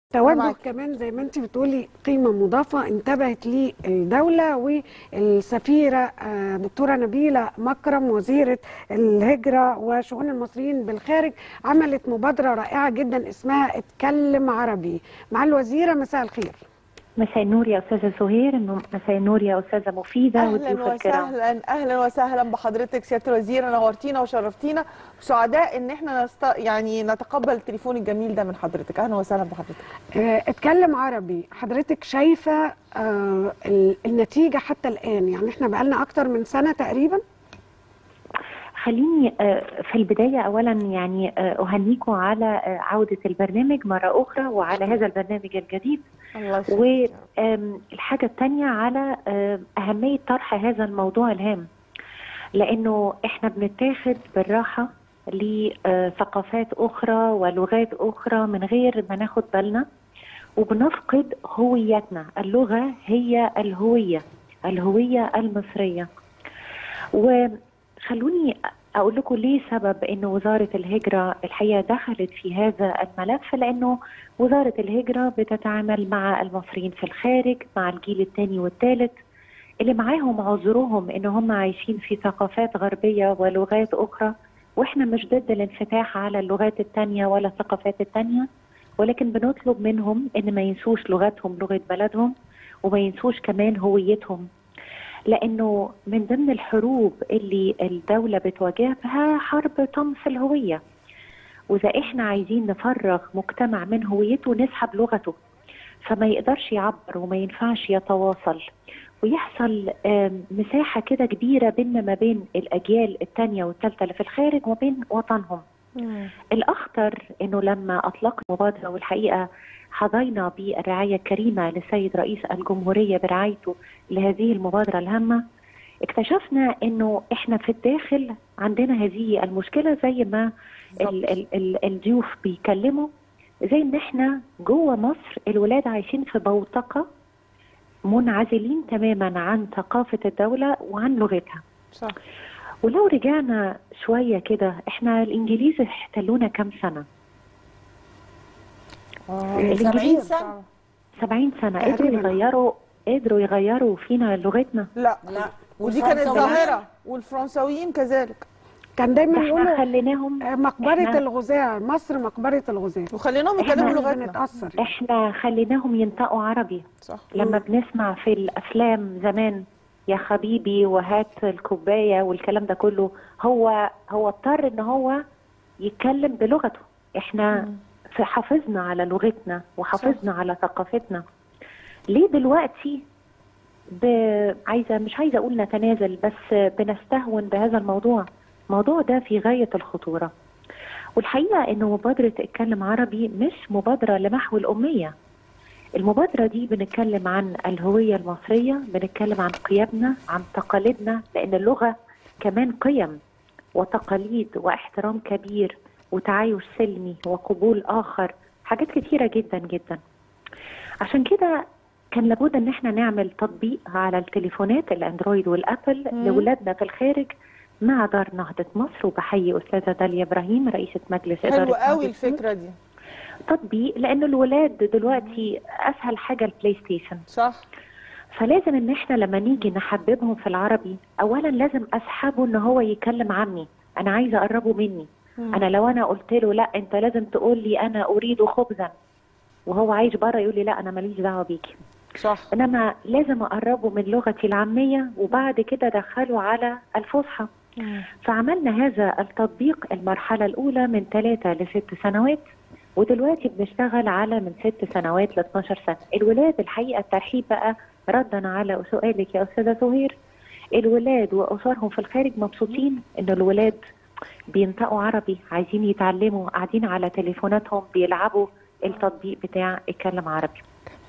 توجه معاك. كمان زي ما انت بتقولي قيمه مضافه انتبهت ليه الدوله والسفيره آه، دكتوره نبيله مكرم وزيره الهجره وشؤون المصريين بالخارج عملت مبادره رائعه جدا اسمها اتكلم عربي مع الوزيره مساء الخير مساء النور يا استاذه سهير م- مساء النور يا استاذه مفيده اهلا والضيوف الكرام وسهلا اهلا وسهلا بحضرتك سياده الوزير نورتينا وشرفتينا سعداء ان احنا نست... يعني نتقبل التليفون الجميل ده من حضرتك اهلا وسهلا بحضرتك آه، اتكلم عربي حضرتك شايفه آه، ال- النتيجه حتى الان يعني احنا بقالنا اكتر من سنه تقريبا خليني آه، في البدايه اولا يعني آه، اهنيكم على آه، عوده البرنامج مره اخرى وعلى هذا البرنامج الجديد الله يخليك والحاجه الثانيه على آه، اهميه طرح هذا الموضوع الهام لانه احنا بنتاخد بالراحه لثقافات اخرى ولغات اخرى من غير ما ناخد بالنا وبنفقد هويتنا اللغه هي الهويه الهويه المصريه وخلوني اقول لكم ليه سبب ان وزاره الهجره الحقيقه دخلت في هذا الملف لانه وزاره الهجره بتتعامل مع المصريين في الخارج مع الجيل الثاني والثالث اللي معاهم عذرهم ان هم عايشين في ثقافات غربيه ولغات اخرى واحنا مش ضد الانفتاح على اللغات التانية ولا الثقافات التانية ولكن بنطلب منهم ان ما ينسوش لغتهم لغه بلدهم وما ينسوش كمان هويتهم لانه من ضمن الحروب اللي الدوله بتواجهها حرب طمس الهويه واذا احنا عايزين نفرغ مجتمع من هويته نسحب لغته فما يقدرش يعبر وما ينفعش يتواصل ويحصل آم، مساحه كده كبيره بيننا ما بين الاجيال الثانيه والثالثه اللي في الخارج وبين وطنهم الأخطر أنه لما أطلقنا مبادرة والحقيقة حظينا بالرعاية الكريمة للسيد رئيس الجمهورية برعايته لهذه المبادرة الهامة اكتشفنا أنه إحنا في الداخل عندنا هذه المشكلة زي ما ال ال ال الضيوف بيكلموا زي ان احنا جوه مصر الولاد عايشين في بوتقة منعزلين تماما عن ثقافة الدولة وعن لغتها صح ولو رجعنا شوية كده احنا الانجليز احتلونا كام سنة 70 سنة 70 سنة قدروا تقريباً. يغيروا قدروا يغيروا فينا لغتنا لا لا ودي كانت والفرنساويين. ظاهره والفرنساويين كذلك كان دايما احنا يقولوا خليناهم آه، مقبره إحنا- الغزاة مصر مقبره الغزاة وخليناهم إحنا يتكلموا مش لغتنا بنتاثر احنا خليناهم ينطقوا عربي صح لما بنسمع في الافلام زمان يا حبيبي وهات الكوبايه والكلام ده كله هو هو اضطر ان هو يتكلم بلغته احنا في حافظنا على لغتنا وحافظنا على ثقافتنا ليه دلوقتي ب... عايزه مش عايزه اقول نتنازل بس بنستهون بهذا الموضوع الموضوع ده في غايه الخطوره والحقيقه ان مبادره اتكلم عربي مش مبادره لمحو الاميه المبادرة دي بنتكلم عن الهوية المصرية بنتكلم عن قيمنا عن تقاليدنا لأن اللغة كمان قيم وتقاليد واحترام كبير وتعايش سلمي وقبول آخر حاجات كتيرة جدا جدا عشان كده كان لابد ان احنا نعمل تطبيق على التليفونات الاندرويد والابل مم. لاولادنا في الخارج مع دار نهضة مصر وبحيي أستاذة داليا إبراهيم رئيسة مجلس إدارة حلو قوي نهضة مصر. الفكره دي تطبيق لان الولاد دلوقتي اسهل حاجه البلاي ستيشن صح فلازم ان احنا لما نيجي نحببهم في العربي اولا لازم اسحبه ان هو يكلم عني انا عايزه اقربه مني مم. انا لو انا قلت له لا انت لازم تقول لي انا اريد خبزا وهو عايش بره يقول لي لا انا ماليش دعوه بيكي صح انما لازم اقربه من لغتي العاميه وبعد كده ادخله على الفصحى فعملنا هذا التطبيق المرحلة الأولى من ثلاثة لست سنوات ودلوقتي بنشتغل على من ست سنوات ل 12 سنة الولاد الحقيقة الترحيب بقى ردا على سؤالك يا أستاذة سهير الولاد وأسرهم في الخارج مبسوطين إن الولاد بينطقوا عربي عايزين يتعلموا قاعدين على تليفوناتهم بيلعبوا التطبيق بتاع اتكلم عربي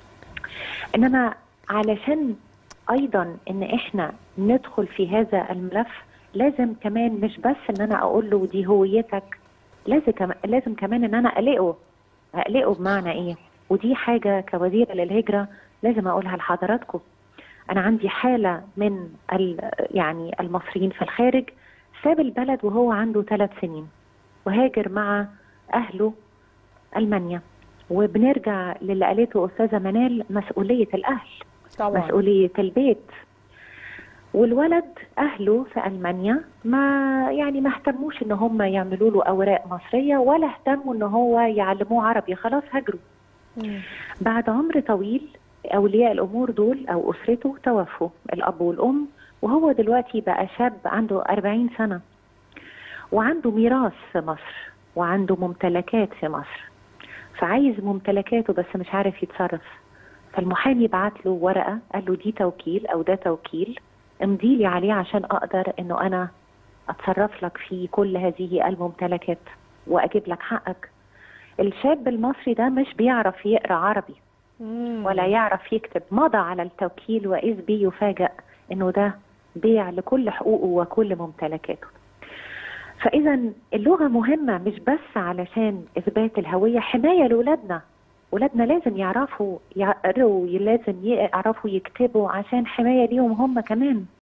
انما علشان ايضا ان احنا ندخل في هذا الملف لازم كمان مش بس ان انا اقول له دي هويتك لازم كم- لازم كمان ان انا اقلقه اقلقه بمعنى ايه ودي حاجه كوزيره للهجره لازم اقولها لحضراتكم انا عندي حاله من ال- يعني المصريين في الخارج ساب البلد وهو عنده ثلاث سنين وهاجر مع اهله المانيا وبنرجع للي قالته استاذه منال مسؤوليه الاهل طبعا مسؤوليه البيت والولد اهله في المانيا ما يعني ما اهتموش ان هم يعملوا له اوراق مصريه ولا اهتموا ان هو يعلموه عربي خلاص هاجروا مم. بعد عمر طويل اولياء الامور دول او اسرته توفوا الاب والام وهو دلوقتي بقى شاب عنده 40 سنه وعنده ميراث في مصر وعنده ممتلكات في مصر فعايز ممتلكاته بس مش عارف يتصرف فالمحامي بعت له ورقه قال له دي توكيل او ده توكيل امضي لي عليه عشان اقدر انه انا اتصرف لك في كل هذه الممتلكات واجيب لك حقك الشاب المصري ده مش بيعرف يقرا عربي مم. ولا يعرف يكتب مضى على التوكيل واذ بي يفاجأ انه ده بيع لكل حقوقه وكل ممتلكاته فاذا اللغه مهمه مش بس علشان اثبات الهويه حمايه لاولادنا ولادنا لازم يعرفوا يقروا لازم يعرفوا يكتبوا عشان حمايه ليهم هم كمان